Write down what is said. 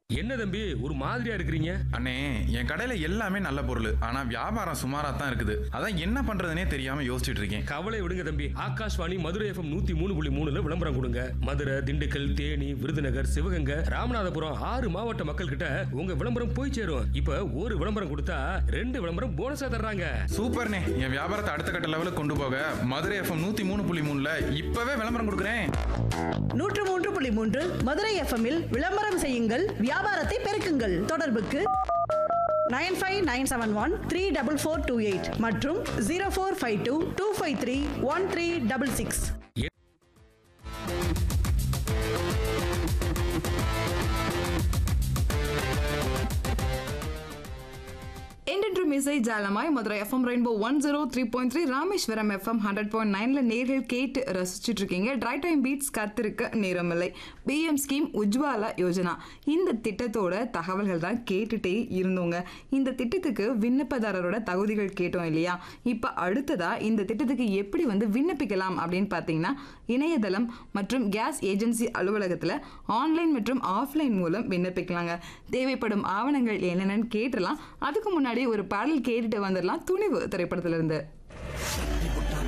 என்ன தம்பி ஒரு மாதிரியா இருக்கிறீங்க அண்ணே என் கடையில எல்லாமே நல்ல பொருள் ஆனா வியாபாரம் சுமாரா தான் இருக்குது அதான் என்ன பண்றதுனே தெரியாம யோசிச்சுட்டு இருக்கேன் கவலை விடுங்க தம்பி ஆகாஷ்வாணி மதுரை எஃப்எம் நூத்தி மூணு புள்ளி மூணுல விளம்பரம் கொடுங்க மதுரை திண்டுக்கல் தேனி விருதுநகர் சிவகங்கை ராமநாதபுரம் ஆறு மாவட்ட மக்கள் கிட்ட உங்க விளம்பரம் போய் சேரும் இப்ப ஒரு விளம்பரம் கொடுத்தா ரெண்டு விளம்பரம் போனஸா தர்றாங்க சூப்பர்ண்ணே என் வியாபாரத்தை அடுத்த கட்ட லெவலுக்கு கொண்டு போக மதுரை எஃப்எம் நூத்தி மூணு புள்ளி மூணுல இப்பவே விளம்பரம் கொடுக்குறேன் நூற்று மூன்று புள்ளி மூன்று மதுரை எஃப்எம்மில் விளம்பரம் செய்யுங்கள் வியாபாரத்தை பெருக்குங்கள் தொடர்புக்கு nine five nine seven one three double four two eight மற்றும் zero four five two two five three one three double six என்றென்றும் இசை ஜாலமாய் Madurai FM rainbow one zero three point three Rameswaram FM hundred point நைன்ல நேர்கள் கேட்டு ரசிச்சுட்டு இருக்கீங்க try time beats காத்திருக்க நேரமில்லை பிஎம் ஸ்கீம் உஜ்வாலா யோஜனா இந்த திட்டத்தோட தகவல்கள் தான் கேட்டுட்டே இருந்தோங்க இந்த திட்டத்துக்கு விண்ணப்பதாரரோட தகுதிகள் கேட்டோம் இல்லையா இப்போ அடுத்ததா இந்த திட்டத்துக்கு எப்படி வந்து விண்ணப்பிக்கலாம் அப்படின்னு பார்த்தீங்கன்னா இணையதளம் மற்றும் கேஸ் ஏஜென்சி அலுவலகத்தில் ஆன்லைன் மற்றும் ஆஃப்லைன் மூலம் விண்ணப்பிக்கலாங்க தேவைப்படும் ஆவணங்கள் என்னென்னு கேட்டலாம் அதுக்கு முன்னாடி ஒரு பாடல் கேட்டுட்டு வந்துடலாம் துணிவு திரைப்படத்திலிருந்து நீ போட்டா